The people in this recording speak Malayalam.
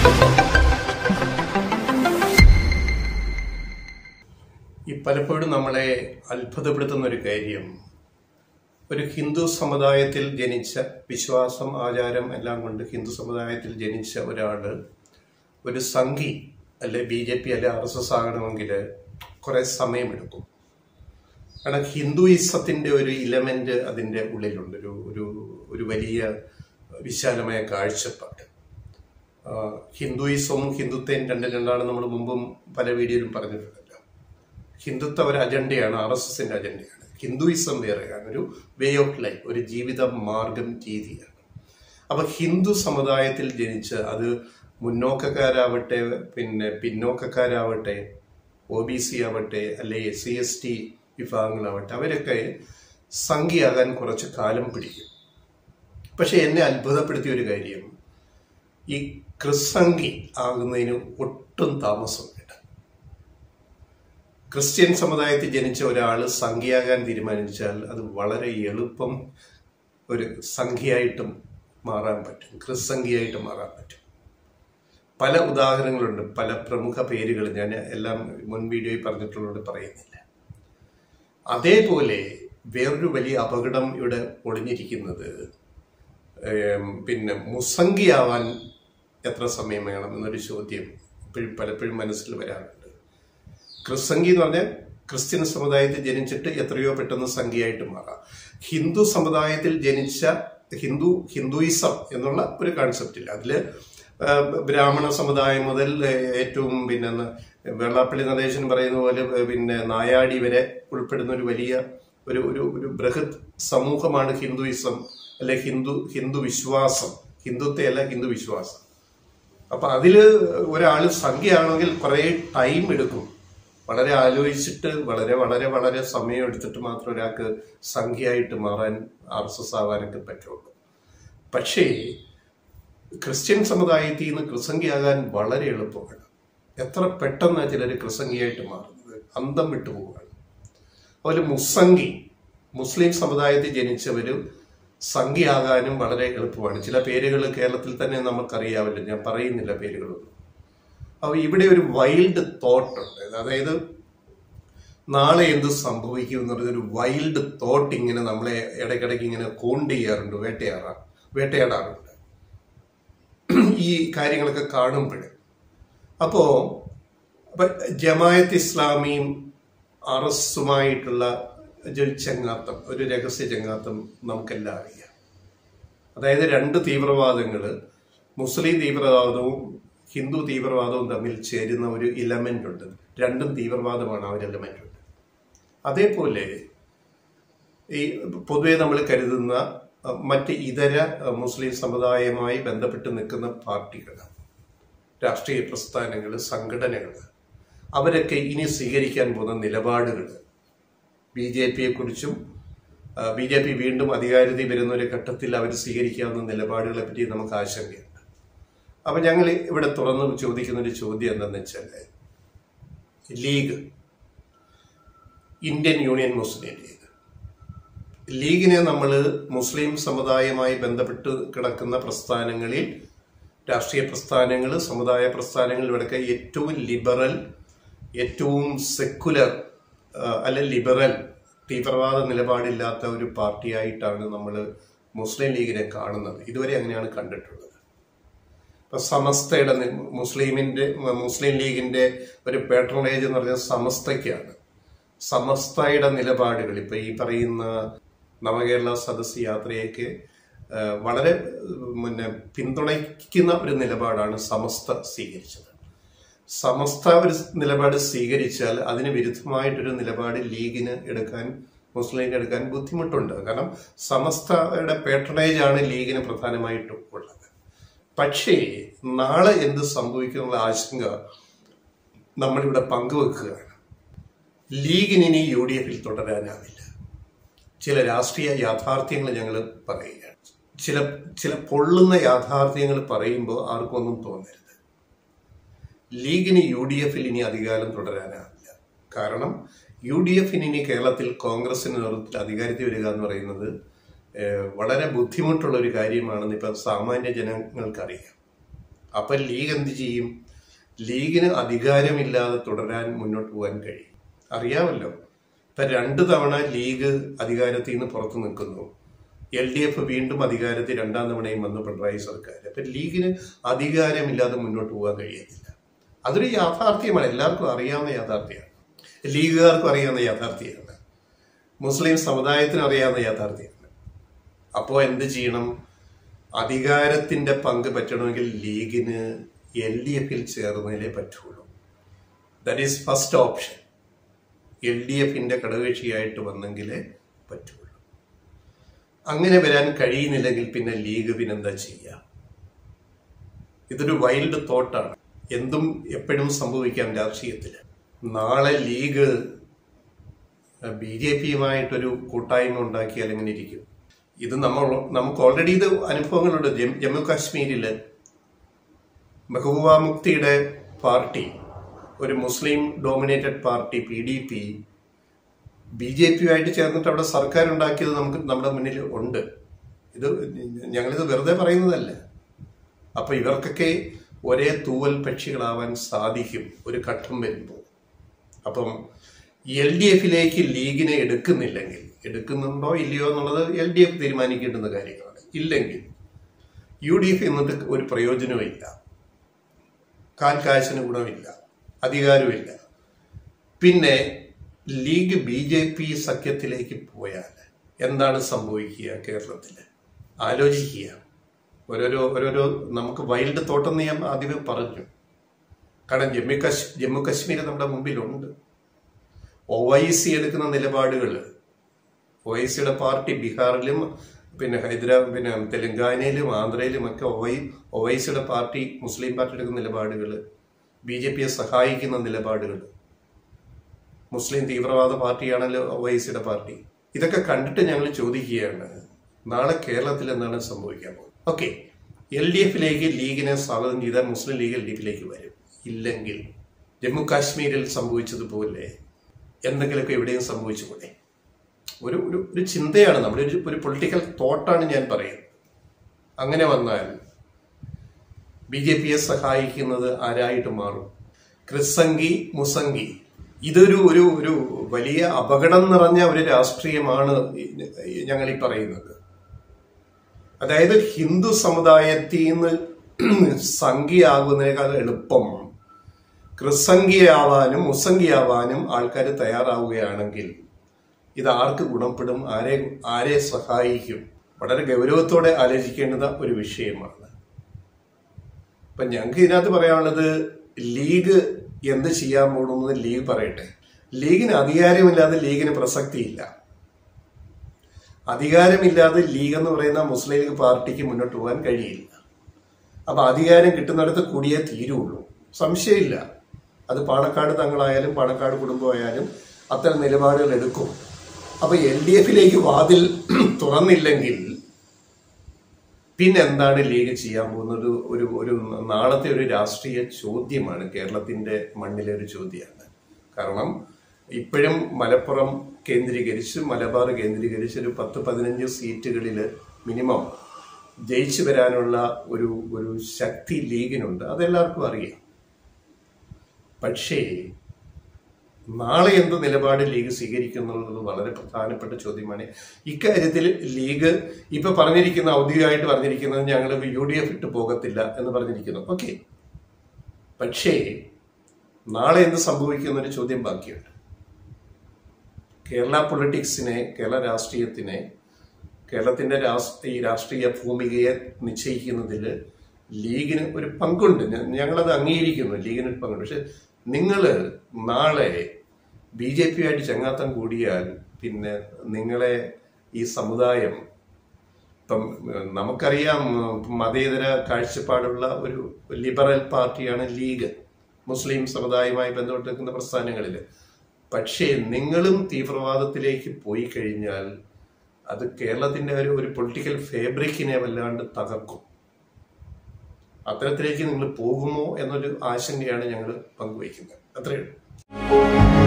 ഈ പലപ്പോഴും നമ്മളെ അത്ഭുതപ്പെടുത്തുന്ന ഒരു കാര്യം ഒരു ഹിന്ദു സമുദായത്തിൽ ജനിച്ച വിശ്വാസം ആചാരം എല്ലാം കൊണ്ട് ഹിന്ദു സമുദായത്തിൽ ജനിച്ച ഒരാള് ഒരു സംഘി അല്ലെ ബി ജെ പി അല്ലെ ആർ എസ് എസ് ആകണമെങ്കിൽ കുറെ സമയമെടുക്കും കാരണം ഹിന്ദുയിസത്തിന്റെ ഒരു ഇലമെന്റ് അതിന്റെ ഉള്ളിലുണ്ട് ഒരു ഒരു ഒരു വലിയ വിശാലമായ കാഴ്ചപ്പാട് ആ, ഹിന്ദുയിസവും ഹിന്ദുത്വയും രണ്ടും രണ്ടാണ് നമ്മൾ മുമ്പും പല വീഡിയോയിലും പറഞ്ഞിട്ടുണ്ടല്ലോ ഹിന്ദുത്വ ഒരു അജണ്ടയാണ് ആർ എസ് എസിന്റെ അജണ്ടയാണ് ഹിന്ദുയിസം വേറെയാണ് ഒരു വേ ഓഫ് ലൈഫ് ഒരു ജീവിത മാർഗം രീതിയാണ് അപ്പൊ ഹിന്ദു സമുദായത്തിൽ ജനിച്ച് അത് മുന്നോക്കക്കാരാവട്ടെ പിന്നെ പിന്നോക്കക്കാരാവട്ടെ ഒ ബി സി ആവട്ടെ അല്ലെ എസ് സി എസ് ടി വിഭാഗങ്ങളാവട്ടെ അവരൊക്കെ സംഖ്യയാകാൻ കുറച്ച് കാലം പിടിക്കും പക്ഷെ എന്നെ അത്ഭുതപ്പെടുത്തിയ ഒരു കാര്യം ഈ ക്രിസംഗി ആകുന്നതിന് ഒട്ടും താമസമില്ല ക്രിസ്ത്യൻ സമുദായത്തിൽ ജനിച്ച ഒരാൾ സംഖ്യയാകാൻ തീരുമാനിച്ചാൽ അത് വളരെ എളുപ്പം ഒരു സംഖ്യയായിട്ടും മാറാൻ പറ്റും ക്രിസ്സംഖ്യയായിട്ട് മാറാൻ പറ്റും പല ഉദാഹരണങ്ങളുണ്ട് പല പ്രമുഖ പേരുകൾ ഞാൻ എല്ലാം മുൻ വീഡിയോയിൽ പറഞ്ഞിട്ടുള്ളതുകൊണ്ട് പറയുന്നില്ല അതേപോലെ വേറൊരു വലിയ അപകടം ഇവിടെ ഒളിഞ്ഞിരിക്കുന്നത് ഏം, പിന്നെ മുസംഗിയാവാൻ എത്ര സമയം വേണം എന്നൊരു ചോദ്യം ഇപ്പോഴും പലപ്പോഴും മനസ്സിൽ വരാറുണ്ട് ക്രിസ്സംഗി എന്ന് പറഞ്ഞാൽ ക്രിസ്ത്യൻ സമുദായത്തിൽ ജനിച്ചിട്ട് എത്രയോ പെട്ടെന്ന് സംഖ്യയായിട്ട് മാറാം ഹിന്ദു സമുദായത്തിൽ ജനിച്ച ഹിന്ദു ഹിന്ദുയിസം എന്നുള്ള ഒരു കാൺസെപ്റ്റ് ഇല്ല അതില് ആ, ബ്രാഹ്മണ സമുദായം മുതൽ ഏ, ഏറ്റവും പിന്നെ ന- വെള്ളാപ്പള്ളി നടേശൻ പറയുന്ന പോലെ ഏ, പിന്നെ നായാടി വരെ ഉൾപ്പെടുന്ന ഒരു വലിയ ഒരു ഒരു ഒരു ബൃഹത് സമൂഹമാണ് ഹിന്ദുയിസം അല്ലെ ഹിന്ദു ഹിന്ദു വിശ്വാസം ഹിന്ദുത്വ അല്ല ഹിന്ദു വിശ്വാസം അപ്പൊ അതില് ഒരാൾ സംഖ്യയാണെങ്കിൽ കുറെ ടൈം എടുക്കും വളരെ ആലോചിച്ചിട്ട് വളരെ വളരെ വളരെ സമയം എടുത്തിട്ട് മാത്രം ഒരാൾക്ക് സംഖ്യയായിട്ട് മാറാൻ ആർ എസ് എസ് ആവാനൊക്കെ പറ്റുള്ളൂ പക്ഷേ ക്രിസ്ത്യൻ സമുദായത്തിൽ നിന്ന് ക്രിസംഖ്യയാകാൻ വളരെ എളുപ്പമാണ് എത്ര പെട്ടെന്നാണ് ചിലർ ക്രിസംഖ്യയായിട്ട് മാറുന്നത് അന്തം വിട്ടു പോവുകയാണ് അതുപോലെ മുസംഗി മുസ്ലിം സമുദായത്തിൽ ജനിച്ചവര് സംഖ്യയാകാനും വളരെ എളുപ്പമാണ് ചില പേരുകൾ കേരളത്തിൽ തന്നെ നമുക്കറിയാവില്ല ഞാൻ പറയുന്നില്ല പേരുകളൊന്നും അപ്പൊ ഇവിടെ ഒരു വൈൽഡ് തോട്ട് ഉണ്ട് അതായത് നാളെ എന്ത് സംഭവിക്കും എന്നുള്ളൊരു വൈൽഡ് തോട്ട് ഇങ്ങനെ നമ്മളെ ഇടയ്ക്കിടയ്ക്ക് ഇങ്ങനെ കോണ്ട് ചെയ്യാറുണ്ട് വേട്ടയാടാ വേട്ടയാടാറുണ്ട് ഈ കാര്യങ്ങളൊക്കെ കാണുമ്പോൾ അപ്പോ അപ്പൊ ജമായത്ത് ഇസ്ലാമിയും ആർ എസുമായിട്ടുള്ള ഒരു ചെങ്ങാത്തം ഒരു രഹസ്യ ചെങ്ങാത്തം നമുക്കെല്ലാം അറിയാം അതായത് രണ്ട് തീവ്രവാദങ്ങള് മുസ്ലിം തീവ്രവാദവും ഹിന്ദു തീവ്രവാദവും തമ്മിൽ ചേരുന്ന ഒരു ഇലമെന്റ് ഉണ്ട് രണ്ടും തീവ്രവാദമാണ് ആ ഒരു എലമെന്റ് ഉണ്ട് അതേപോലെ ഈ പൊതുവെ നമ്മൾ കരുതുന്ന അഹ്, മറ്റ് ഇതര അഹ്, മുസ്ലിം സമുദായവുമായി ബന്ധപ്പെട്ട് നിൽക്കുന്ന പാർട്ടികൾ രാഷ്ട്രീയ പ്രസ്ഥാനങ്ങൾ സംഘടനകൾ അവരൊക്കെ ഇനി സ്വീകരിക്കാൻ പോകുന്ന നിലപാടുകൾ ബി ജെ പിയെ കുറിച്ചും ബി ജെ പി വീണ്ടും അധികാരത്തിൽ വരുന്ന ഒരു ഘട്ടത്തിൽ അവർ സ്വീകരിക്കാവുന്ന നിലപാടുകളെ പറ്റി നമുക്ക് ആശങ്കയുണ്ട് അപ്പൊ ഞങ്ങൾ ഇവിടെ തുറന്ന് ചോദിക്കുന്ന ഒരു ചോദ്യം എന്താണെന്ന് വെച്ചാൽ League Indian Union Muslim League ലീഗിനെ നമ്മൾ മുസ്ലിം സമുദായവുമായി ബന്ധപ്പെട്ട് കിടക്കുന്ന പ്രസ്ഥാനങ്ങളിൽ രാഷ്ട്രീയ പ്രസ്ഥാനങ്ങൾ സമുദായ പ്രസ്ഥാനങ്ങൾ ഇവിടെയൊക്കെ ഏറ്റവും ലിബറൽ ഏറ്റവും സെക്കുലർ അല്ലെ ലിബറൽ തീവ്രവാദ നിലപാടില്ലാത്ത ഒരു പാർട്ടിയായിട്ടാണ് നമ്മൾ മുസ്ലിം ലീഗിനെ കാണുന്നത് ഇതുവരെ അങ്ങനെയാണ് കണ്ടിട്ടുള്ളത് ഇപ്പൊ സമസ്തയുടെ നി- മുസ്ലിമിന്റെ മുസ്ലിം ലീഗിന്റെ ഒരു പേട്രണേജ് എന്ന് പറഞ്ഞാൽ സമസ്തയ്ക്കാണ് സമസ്തയുടെ നിലപാടുകൾ ഇപ്പൊ ഈ പറയുന്ന നവകേരള സദസ് യാത്രയൊക്കെ ആ, വളരെ പിന്നെ പിന്തുണയ്ക്കുന്ന ഒരു നിലപാടാണ് സമസ്ത സ്വീകരിച്ചത് സമസ്ത ഒരു നിലപാട് സ്വീകരിച്ചാൽ അതിന് വിരുദ്ധമായിട്ടൊരു നിലപാട് ലീഗിന് എടുക്കാൻ മുസ്ലിം ലീഗ് എടുക്കാൻ ബുദ്ധിമുട്ടുണ്ട് കാരണം സമസ്തയുടെ പേട്രണേജ് ആണ് ലീഗിന് പ്രധാനമായിട്ടും ഉള്ളത് പക്ഷേ നാളെ എന്ത് സംഭവിക്കുന്നുള്ള ആശങ്ക നമ്മളിവിടെ പങ്കുവെക്കുകയാണ് ലീഗിന് ഇനി യു ഡി എഫിൽ തുടരാനാവില്ല ചില രാഷ്ട്രീയ യാഥാർത്ഥ്യങ്ങൾ ഞങ്ങൾ പറയുകയാണ് ചില ചില പൊള്ളുന്ന യാഥാർത്ഥ്യങ്ങൾ പറയുമ്പോൾ ആർക്കും ഒന്നും തോന്നരുത് ലീഗിന് യു ഡി എഫിൽ ഇനി അധികാരം തുടരാനാവില്ല കാരണം യു ഡി എഫിന് ഇനി കേരളത്തിൽ കോൺഗ്രസിന് നേതൃത്വത്തിൽ അധികാരത്തിൽ വരിക എന്ന് പറയുന്നത് ഏഹ്, വളരെ ബുദ്ധിമുട്ടുള്ള ഒരു കാര്യമാണെന്ന് ഇപ്പം സാമാന്യ ജനങ്ങൾക്കറിയാം അപ്പൊ ലീഗ് എന്ത് ചെയ്യും ലീഗിന് അധികാരമില്ലാതെ തുടരാൻ മുന്നോട്ട് പോകാൻ കഴിയും അറിയാമല്ലോ ഇപ്പൊ രണ്ടു തവണ ലീഗ് അധികാരത്തിൽ നിന്ന് പുറത്തു നിൽക്കുന്നു എൽ ഡി എഫ് വീണ്ടും അധികാരത്തിൽ രണ്ടാം തവണയും വന്നു പിണറായി സർക്കാർ അപ്പൊ ലീഗിന് അധികാരമില്ലാതെ മുന്നോട്ട് പോകാൻ കഴിയത്തില്ല അതൊരു യാഥാർത്ഥ്യമാണ് എല്ലാവർക്കും അറിയാവുന്ന യാഥാർത്ഥ്യമാണ് ലീഗുകാർക്കും അറിയാവുന്ന യാഥാർത്ഥ്യമാണ് മുസ്ലിം സമുദായത്തിന് അറിയാവുന്ന യാഥാർത്ഥ്യമാണ് അപ്പോൾ എന്ത് ചെയ്യണം അധികാരത്തിന്റെ പങ്ക് പറ്റണമെങ്കിൽ ലീഗിന് എൽ ഡി എഫിൽ ചേർന്നതിലേ പറ്റുള്ളൂ that is first option L D എഫിന്റെ ഘടകകക്ഷിയായിട്ട് വന്നെങ്കിലേ പറ്റുള്ളൂ അങ്ങനെ വരാൻ കഴിയുന്നില്ലെങ്കിൽ പിന്നെ ലീഗ് പിന്നെന്താ ചെയ്യുക ഇതൊരു വൈൽഡ് തോട്ടാണ് എന്തും എപ്പോഴും സംഭവിക്കാം രാഷ്ട്രീയത്തിൽ നാളെ ലീഗ് ബി ജെ പിയുമായിട്ടൊരു കൂട്ടായ്മ ഉണ്ടാക്കിയാൽ എങ്ങനെ ഇരിക്കും ഇത് നമ്മൾ നമുക്ക് ഓൾറെഡി ഇത് അനുഭവങ്ങളുണ്ട് ജമ്മു- ജമ്മു കാശ്മീരില് മെഹബൂബ മുക്തിയുടെ പാർട്ടി ഒരു മുസ്ലിം dominated party P D P B J പിയുമായിട്ട് ചേർന്നിട്ട് അവിടെ സർക്കാർ ഉണ്ടാക്കിയത് നമുക്ക് നമ്മുടെ മുന്നിൽ ഉണ്ട് ഇത് ഞങ്ങളിത് വെറുതെ പറയുന്നതല്ല അപ്പൊ ഇവർക്കൊക്കെ ഒരേ തൂവൽ പക്ഷികളാവാൻ സാധിക്കും ഒരു ഘട്ടം വരുമ്പോൾ അപ്പം എൽ ഡി എഫിലേക്ക് ലീഗിനെ എടുക്കുന്നില്ലെങ്കിൽ എടുക്കുന്നുണ്ടോ ഇല്ലയോ എന്നുള്ളത് എൽ ഡി എഫ് തീരുമാനിക്കേണ്ടുന്ന കാര്യങ്ങളാണ് ഇല്ലെങ്കിൽ യു ഡി എഫ് എന്നിട്ട് ഒരു പ്രയോജനവും ഇല്ല കാൽ കാശിന് ഗുണമില്ല അധികാരമില്ല പിന്നെ ലീഗ് ബി ജെ പി സഖ്യത്തിലേക്ക് പോയാൽ എന്താണ് സംഭവിക്കുക കേരളത്തിൽ ആലോചിക്കുക ഓരോരോ ഓരോരോ നമുക്ക് വൈൽഡ് തോട്ടം എന്ന് ഞാൻ ആദ്യമേ പറഞ്ഞു കാരണം ജമ്മു കശ് ജമ്മു കശ്മീർ നമ്മുടെ മുമ്പിലുണ്ട് ഒ ഐ സി എടുക്കുന്ന നിലപാടുകൾ ഒ ഐ സിയുടെ പാർട്ടി ബീഹാറിലും പിന്നെ ഹൈദരാബാദ് പിന്നെ തെലങ്കാനയിലും ആന്ധ്രയിലും ഒക്കെ ഒ ഐ ഒ ഐ സിയുടെ പാർട്ടി മുസ്ലിം പാർട്ടി എടുക്കുന്ന നിലപാടുകൾ ബി ജെ പിയെ സഹായിക്കുന്ന നിലപാടുകൾ മുസ്ലിം തീവ്രവാദ പാർട്ടിയാണല്ലോ ഒ ഐ സിയുടെ പാർട്ടി ഇതൊക്കെ കണ്ടിട്ട് ഞങ്ങൾ ചോദിക്കുകയാണ് നാളെ കേരളത്തിൽ എന്താണ് സംഭവിക്കാൻ പോകുന്നത് ഓക്കെ എൽ ഡി എഫിലേക്ക് ലീഗിനെ സ്വാഗതം ചെയ്താൽ മുസ്ലിം ലീഗ് എൽ ഡി എഫിലേക്ക് വരും ഇല്ലെങ്കിൽ ജമ്മു കാശ്മീരിൽ സംഭവിച്ചതുപോലെ എന്തെങ്കിലുമൊക്കെ എവിടെയും സംഭവിച്ചുകൂടെ ഒരു ഒരു ഒരു ചിന്തയാണ് നമ്മുടെ ഒരു ഒരു പൊളിറ്റിക്കൽ തോട്ടാണ് ഞാൻ പറയുന്നത് അങ്ങനെ വന്നാൽ ബി ജെ പിയെ സഹായിക്കുന്നത് ആരായിട്ട് മാറും ക്രിസംഗി മുസംഗി ഇതൊരു ഒരു ഒരു വലിയ അപകടം നിറഞ്ഞ ഒരു രാഷ്ട്രീയമാണ് ഞങ്ങൾ ഈ പറയുന്നത് അതായത് ഹിന്ദു സമുദായത്തിൽ നിന്ന് സംഖ്യയാകുന്നതിനേക്കാൾ എളുപ്പം ക്രിസംഖ്യയാവാനും മുസംഖ്യയാവാനും ആൾക്കാർ തയ്യാറാവുകയാണെങ്കിൽ ഇത് ആർക്ക് ഗുണപ്പെടും ആരെ ആരെ സഹായിക്കും വളരെ ഗൗരവത്തോടെ ആലോചിക്കേണ്ടുന്ന ഒരു വിഷയമാണ് അപ്പൊ ഞങ്ങൾക്ക് ഇതിനകത്ത് പറയാനുള്ളത് ലീഗ് എന്ത് ചെയ്യാൻ പോകുന്നു ലീഗ് പറയട്ടെ ലീഗിന് അധികാരമില്ലാതെ ലീഗിന് പ്രസക്തിയില്ല അധികാരമില്ലാതെ ലീഗ് എന്ന് പറയുന്ന മുസ്ലിം ലീഗ് പാർട്ടിക്ക് മുന്നോട്ട് പോകാൻ കഴിയില്ല അപ്പൊ അധികാരം കിട്ടുന്നിടത്ത് കൂടിയേ തീരുള്ളൂ സംശയമില്ല അത് പാണക്കാട് തങ്ങളായാലും പാണക്കാട് കുടുംബമായാലും അത്തരം നിലപാടുകൾ എടുക്കും അപ്പൊ എൽ ഡി എഫിലേക്ക് വാതിൽ തുറന്നില്ലെങ്കിൽ പിന്നെ എന്താണ് ലീഗ് ചെയ്യാൻ പോകുന്നത് ഒരു ഒരു നാളത്തെ ഒരു രാഷ്ട്രീയ ചോദ്യമാണ് കേരളത്തിന്റെ മണ്ണിലെ ഒരു ചോദ്യമാണ് കാരണം ഇപ്പോഴും മലപ്പുറം കേന്ദ്രീകരിച്ച് മലബാർ കേന്ദ്രീകരിച്ച് ഒരു പത്ത് പതിനഞ്ച് സീറ്റുകളിൽ മിനിമം ജയിച്ചു വരാനുള്ള ഒരു ഒരു ശക്തി ലീഗിനുണ്ട് അതെല്ലാവർക്കും അറിയാം പക്ഷേ നാളെ എന്ത് നിലപാട് ലീഗ് സ്വീകരിക്കുന്നുള്ളത് വളരെ പ്രധാനപ്പെട്ട ചോദ്യമാണ് ഇക്കാര്യത്തിൽ ലീഗ് ഇപ്പൊ പറഞ്ഞിരിക്കുന്ന ഔദ്യോഗികമായിട്ട് പറഞ്ഞിരിക്കുന്നത് ഞങ്ങൾ യു ഡി എഫ് ഇട്ട് പോകത്തില്ല എന്ന് പറഞ്ഞിരിക്കുന്നു ഓക്കെ പക്ഷേ നാളെ എന്ത് സംഭവിക്കുന്ന ഒരു ചോദ്യം ബാക്കിയുണ്ട് കേരള പൊളിറ്റിക്സിനെ കേരള രാഷ്ട്രീയത്തിനെ കേരളത്തിന്റെ രാഷ്ട്രീയ ഈ രാഷ്ട്രീയ ഭൂമികയെ നിശ്ചയിക്കുന്നതിൽ ലീഗിന് ഒരു പങ്കുണ്ട് ഞ- ഞങ്ങളത് അംഗീകരിക്കുന്നു ലീഗിന് ഒരു പങ്കുണ്ട് പക്ഷെ നിങ്ങൾ നാളെ ബി ജെ പി ആയിട്ട് ചങ്ങാത്തം കൂടിയാൽ പിന്നെ നിങ്ങളെ ഈ സമുദായം ഇപ്പം ഏഹ്, നമുക്കറിയാം ഏഹ്, മതേതര കാഴ്ചപ്പാടുള്ള ഒരു ലിബറൽ പാർട്ടിയാണ് ലീഗ് മുസ്ലിം സമുദായവുമായി ബന്ധപ്പെട്ട് നിൽക്കുന്ന പ്രസ്ഥാനങ്ങളിൽ പക്ഷേ നിങ്ങളും തീവ്രവാദത്തിലേക്ക് പോയി കഴിഞ്ഞാൽ അത് കേരളത്തിന്റെ ഒരു ഒരു പൊളിറ്റിക്കൽ ഫേബ്രിക്കിനെ വല്ലാണ്ട് തകർക്കും അത്തരത്തിലേക്ക് നിങ്ങൾ പോകുമോ എന്നൊരു ആശങ്കയാണ് ഞങ്ങൾ പങ്കുവയ്ക്കുന്നത് അത്രയേ ഉള്ളൂ